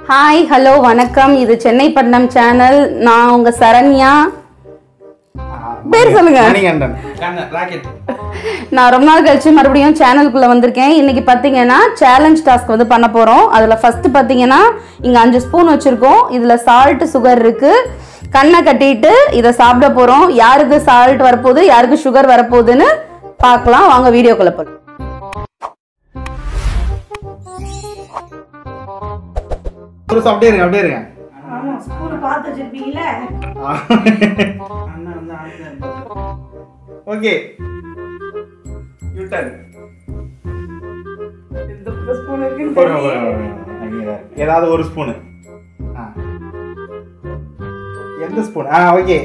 Hi hello வணக்கம் இது Chennai Patnam channel நான் உங்க சரண்யா பேர் சொல்லுங்க. மணிகண்டன் ராக்கெட் நான் ரொம்ப நாள் கழிச்சு மறுபடியும் சேனலுக்குள்ள வந்திருக்கேன் இன்னைக்கு பார்த்தீங்கன்னா சேலஞ்ச் டாஸ்க் வந்து பண்ண போறோம் அதுல ஃபர்ஸ்ட் பார்த்தீங்கன்னா இங்க அஞ்சு ஸ்பூன் வச்சிருக்கோம் இதுல சால்ட் சுகர் இருக்கு கண்ணை கட்டிட்டு இதை சாப்பிட போறோம் யாருக்கு சால்ட் வரப்போகுது யாருக்கு சுகர் வரப்போகுதுன்னு பார்க்கலாம் வாங்க வீடியோக்குள்ள போலாம் ஒரு நிமிஷம் அப்படியே இருங்க அப்படியே இருங்க ஆமா ஸ்கூல் பார்த்து வச்சிருப்பீங்களே அண்ணா வந்து ஆன்சர் ஓகே யூட்டன் இந்த ஸ்கூல் இருக்குன்னு போடுங்க தெரியல. போடுங்க, போடுங்க. ஏதாவது ஒரு ஸ்பூனு ஆ எந்த ஸ்பூன் ஆ ஓகே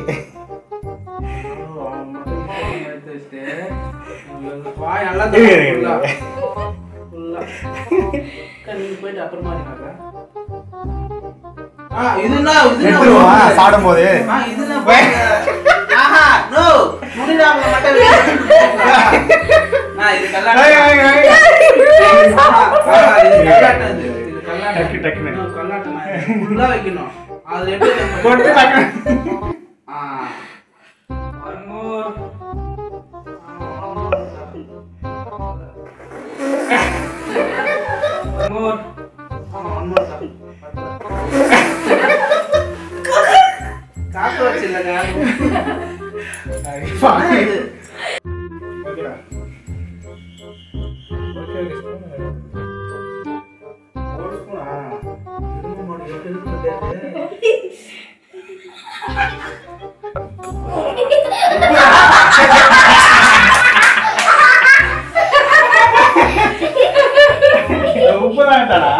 எடுத்து வச்சுட்டு வாய் நல்லா இருங்க, இருங்க, ஃபுல்லா இருங்க. ஃபுல்லா நீங்க போயிட்டு அப்புறமா இருக்காங்க ஆ இதுனா இதுனா எடுத்துருவா சாப்பிடும் போது ஆ இதுனா ஆஹா நோ முடிடாம மட்டும் ஆ இது கல்லாட்டம் ஆஹா, ஆஹா, இது கல்லாட்டம் இது. இது கல்லாட்டம். டக்கு, டக்குன்னு. இன்னும் கல்லாட்டம் நான் இது ஃபுல்லா வைக்கணும் அது எப்படி நம்ம- கொட்டு டக்கு. ஆ one more. ஆ, one more. One more. ஆ, one more தான். காக்ரோச் இல்லைங்க. ஆ, இது. ஓகேடா. ஓகே, ஓகே, spoon வேணும். ஒரு spoon ஆ? திரும்ப மாடு எட்டு இருக்குது. இது உப்பு தான்டாடா.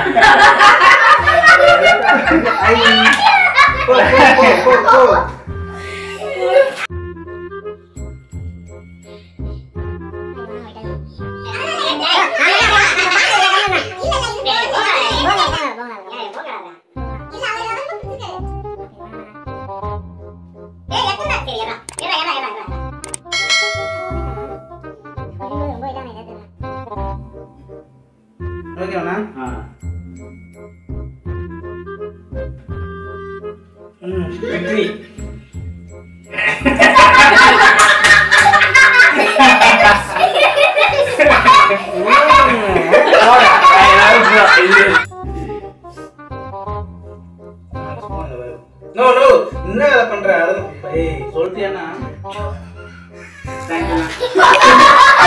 போ, போ, போ, போ, போ. ஓகேவாண்ணா? ஆ. ம், வெற்றி. No, no, என்ன வேலை பண்ற? அது- ஏய், சொல்லிட்டியாண்ணா? Thank you அண்ணா.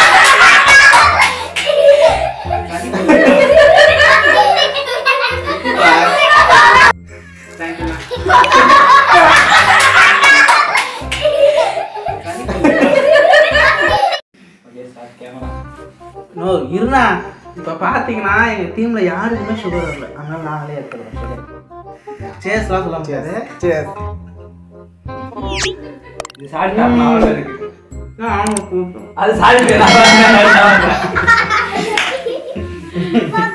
Thank you அண்ணா. நோ இருண்ணா இப்போ பார்த்தீங்கன்னா எங்கள் டீமில் யாருக்குமே சுகர் வரல அதனால நாங்களே எடுத்துக்கிறோம் சுகர் சேஸ்லாம் சொல்ல முடியாது Cheers. இது சால்ட் அவ்வளோ இருக்கு நான் அவனுக்கு கூப்பிட்டோம் அது சால்ட்